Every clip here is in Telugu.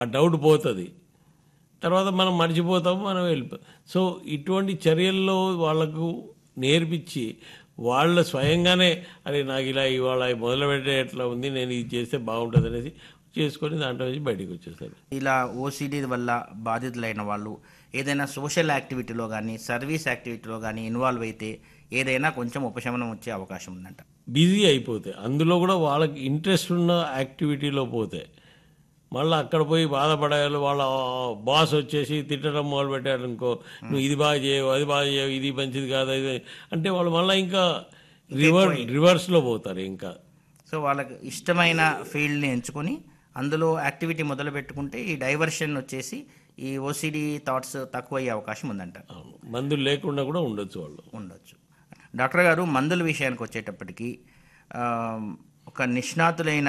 ఆ డౌట్ పోతుంది తర్వాత మనం మర్చిపోతాము మనం వెళ్ళిపో సో ఇటువంటి చర్యల్లో వాళ్ళకు నేర్పించి వాళ్ళ స్వయంగానే అరే నాకు ఇలా ఇవాళ మొదలు పెట్టేట్లా ఉంది నేను ఇది చేస్తే బాగుంటుంది అనేసి చేసుకొని దాంట్లో నుంచి బయటికి వచ్చేస్తారు ఇలా ఓసిడి వల్ల బాధితులైన వాళ్ళు ఏదైనా సోషల్ యాక్టివిటీలో కానీ సర్వీస్ యాక్టివిటీలో కానీ ఇన్వాల్వ్ అయితే ఏదైనా కొంచెం ఉపశమనం వచ్చే అవకాశం ఉందంట బిజీ అయిపోతాయి అందులో కూడా వాళ్ళకి ఇంట్రెస్ట్ ఉన్న యాక్టివిటీలో పోతే మళ్ళీ అక్కడ పోయి బాధపడాలి వాళ్ళ బాస్ వచ్చేసి తిట్టడం మొదలు పెట్టారు అనుకో నువ్వు ఇది బాగా చేయవు అది బాగా చేయవు ఇది మంచిది కాదు ఇది అంటే వాళ్ళు మళ్ళీ ఇంకా రివర్ రివర్స్లో పోతారు ఇంకా సో వాళ్ళకి ఇష్టమైన ఫీల్డ్ని ఎంచుకొని అందులో యాక్టివిటీ మొదలు పెట్టుకుంటే ఈ డైవర్షన్ వచ్చేసి ఈ ఓసిడి థాట్స్ తక్కువ అయ్యే అవకాశం ఉందంట అవును. మందులు లేకుండా కూడా ఉండొచ్చు వాళ్ళు ఉండొచ్చు డాక్టర్ గారు మందుల విషయానికి వచ్చేటప్పటికి ఆ, ఒక నిష్ణాతులైన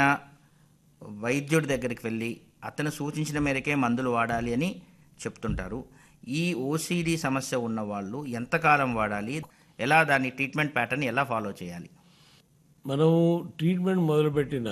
వైద్యుడి దగ్గరికి వెళ్ళి అతను సూచించిన మేరకే మందులు వాడాలి అని చెప్తుంటారు ఈ ఓసిడి సమస్య ఉన్న వాళ్ళు ఎంతకాలం వాడాలి ఎలా దాని ట్రీట్మెంట్ ప్యాటర్న్ ఎలా ఫాలో చేయాలి మనం ట్రీట్మెంట్ మొదలుపెట్టిన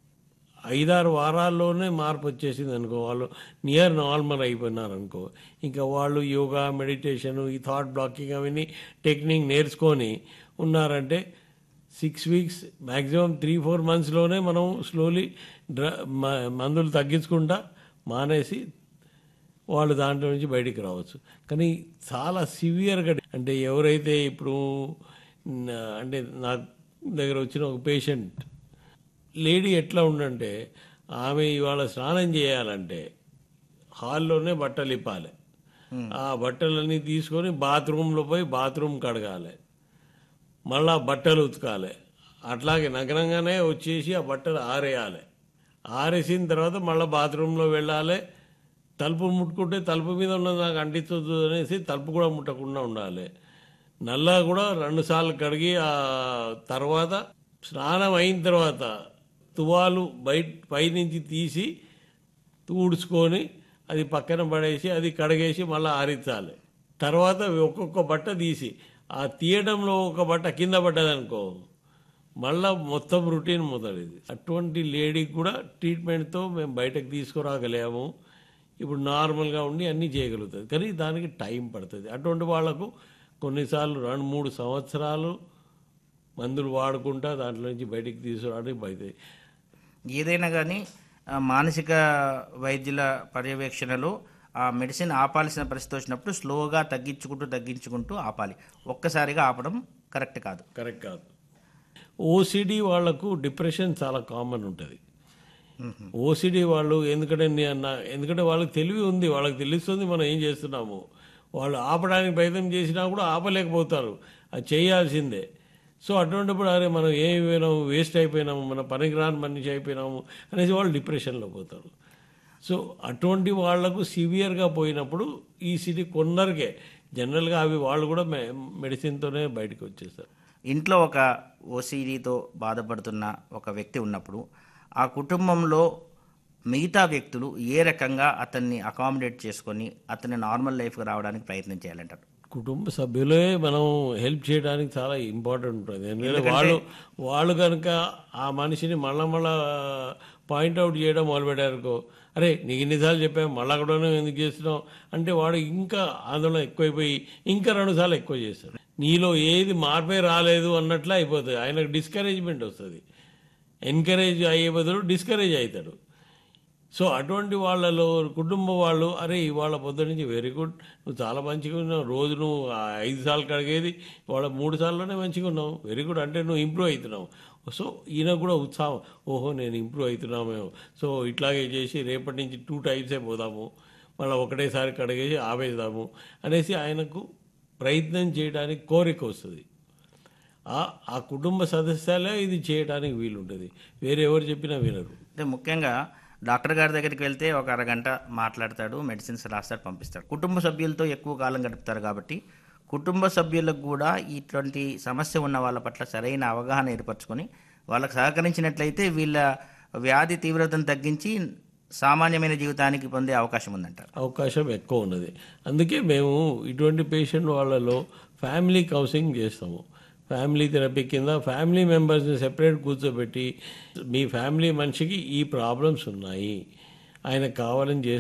ఐదారు వారాల్లోనే మార్పు వచ్చేసింది అనుకో వాళ్ళు నియర్ నార్మల్ అయిపోయినారు అనుకో ఇంకా వాళ్ళు యోగా మెడిటేషన్ ఈ థాట్ బ్లాకింగ్ అవన్నీ టెక్నిక్ నేర్చుకొని ఉన్నారంటే six weeks maximum three four మంత్స్లోనే మనం స్లోలీ డ్ర మ- మందులు తగ్గించుకుంటా మానేసి వాళ్ళు దాంట్లో నుంచి బయటికి రావచ్చు కానీ చాలా సివియర్గా అంటే ఎవరైతే ఇప్పుడు నా- అంటే నా దగ్గర వచ్చిన ఒక పేషెంట్ లేడీ ఎట్లా ఉండంటే ఆమె ఇవాళ స్నానం చేయాలంటే హాల్లోనే బట్టలు ఇప్పాలి ఆ బట్టలన్నీ తీసుకొని బాత్రూంలో పోయి బాత్రూమ్ కడగాలి మళ్ళా బట్టలు ఉతకాలి అట్లాగే నగరంగానే వచ్చేసి ఆ బట్టలు ఆరేయాలి ఆరేసిన తర్వాత మళ్ళీ బాత్రూంలో వెళ్ళాలి తలుపు ముట్టుకుంటే తలుపు మీద ఉన్నది నాకు అంటించదు అనేసి తలుపు కూడా ముట్టకుండా ఉండాలి నల్లా కూడా రెండు సార్లు కడిగి ఆ తర్వాత స్నానం అయిన తర్వాత తువాలు బయట పైనుంచి తీసి ఊడ్చుకొని అది పక్కన పడేసి అది కడిగేసి మళ్ళీ ఆరించాలి తర్వాత ఒక్కొక్క బట్ట తీసి ఆ తీయడంలో ఒక బట్ట కింద పడ్డదనుకో మళ్ళా మొత్తం రొటీన్ మొదలైంది అటువంటి లేడీకి కూడా ట్రీట్మెంట్తో మేము బయటకు తీసుకురాగలేము ఇప్పుడు నార్మల్గా ఉండి అన్నీ చేయగలుగుతుంది కానీ దానికి టైం పడుతుంది అటువంటి వాళ్లకు కొన్నిసార్లు రెండు మూడు సంవత్సరాలు మందులు వాడుకుంటా దాంట్లో నుంచి బయటికి తీసుకురావడానికి బయట ఏదైనా కానీ ఆ, మానసిక వైద్యుల పర్యవేక్షణలో ఆ మెడిసిన్ ఆపాల్సిన పరిస్థితి వచ్చినప్పుడు స్లోగా తగ్గించుకుంటూ తగ్గించుకుంటూ ఆపాలి ఒక్కసారిగా ఆపడం కరెక్ట్ కాదు కరెక్ట్ కాదు ఓసిడి వాళ్లకు డిప్రెషన్ చాలా కామన్ ఉంటుంది ఓసిడి వాళ్ళు ఎందుకంటే నే- నా- ఎందుకంటే వాళ్ళకి తెలివి ఉంది వాళ్ళకి తెలుస్తుంది మనం ఏం చేస్తున్నాము వాళ్ళు ఆపడానికి ప్రయత్నం చేసినా కూడా ఆపలేకపోతారు అది చేయాల్సిందే సో అటువంటిప్పుడు అరే మనం ఏమైపోయినాము వేస్ట్ అయిపోయినాము మన పనికిరాని మనిషి అయిపోయినాము అనేసి వాళ్ళు డిప్రెషన్లో పోతారు సో అటువంటి వాళ్లకు సివియర్గా పోయినప్పుడు ఈ సిటీ కొందరికే జనరల్గా అవి వాళ్ళు కూడా మె మెడిసిన్తోనే బయటకు వచ్చేస్తారు ఇంట్లో ఒక ఓసిడితో బాధపడుతున్న ఒక వ్యక్తి ఉన్నప్పుడు ఆ కుటుంబంలో మిగతా వ్యక్తులు ఏ రకంగా అతన్ని అకామిడేట్ చేసుకొని అతన్ని నార్మల్ లైఫ్కి రావడానికి ప్రయత్నం చేయాలంటారు కుటుంబ సభ్యులే మనం హెల్ప్ చేయడానికి చాలా ఇంపార్టెంట్ ఉంటుంది ఎందుకంటే వాళ్ళు వాళ్ళు కనుక ఆ మనిషిని మళ్ళా మళ్ళా పాయింట్అవుట్ చేయడం మొదలుపెట్టారనుకో అరే నీకు ఇన్నిసార్లు చెప్పాము మళ్ళా కూడా నువ్వు ఎందుకు చేస్తున్నావు అంటే వాడు ఇంకా ఆందోళన ఎక్కువైపోయి ఇంకా రెండుసార్లు ఎక్కువ చేస్తాడు నీలో ఏది మార్పే రాలేదు అన్నట్లు అయిపోతుంది ఆయనకు డిస్కరేజ్మెంట్ వస్తుంది ఎంకరేజ్ అయ్యే బదులు డిస్కరేజ్ అవుతాడు సో అటువంటి వాళ్ళలో కుటుంబం వాళ్ళు అరే ఇవాళ పొద్దు నుంచి వెరీ గుడ్ నువ్వు చాలా మంచిగా ఉన్నావు రోజు నువ్వు ఆ ఐదు సార్లు కడిగేది ఇవాళ మూడు సార్లునే మంచిగా ఉన్నావు వెరీ గుడ్ అంటే నువ్వు ఇంప్రూవ్ అవుతున్నావు సో ఈయన కూడా ఉత్సాహం ఓహో నేను ఇంప్రూవ్ అవుతున్నామేమో సో ఇట్లాగే చేసి రేపటి నుంచి టూ టైమ్సే పోదాము మళ్ళీ ఒకటేసారి కడిగేసి ఆపేద్దాము అనేసి ఆయనకు ప్రయత్నం చేయడానికి కోరిక వస్తుంది ఆ ఆ కుటుంబ సదస్యాలే ఇది చేయడానికి వీలుంటుంది వేరే ఎవరు చెప్పినా వినరు అంటే ముఖ్యంగా డాక్టర్ గారి దగ్గరికి వెళ్తే ఒక అరగంట మాట్లాడతాడు మెడిసిన్స్ రాస్తాడు పంపిస్తాడు కుటుంబ సభ్యులతో ఎక్కువ కాలం గడుపుతారు కాబట్టి కుటుంబ సభ్యులకు కూడా ఇటువంటి సమస్య ఉన్న వాళ్ళ పట్ల సరైన అవగాహన ఏర్పరచుకొని వాళ్ళకి సహకరించినట్లయితే వీళ్ళ వ్యాధి తీవ్రతను తగ్గించి సామాన్యమైన జీవితానికి పొందే అవకాశం ఉందంటారు అవకాశం ఎక్కువ ఉన్నది అందుకే మేము ఇటువంటి పేషెంట్ వాళ్ళలో ఫ్యామిలీ కౌన్సిలింగ్ చేస్తాము ఫ్యామిలీ థెరపీ కింద ఫ్యామిలీ మెంబర్స్ని సెపరేట్ కూర్చోబెట్టి మీ ఫ్యామిలీ మనిషికి ఈ ప్రాబ్లమ్స్ ఉన్నాయి ఆయన కావాలని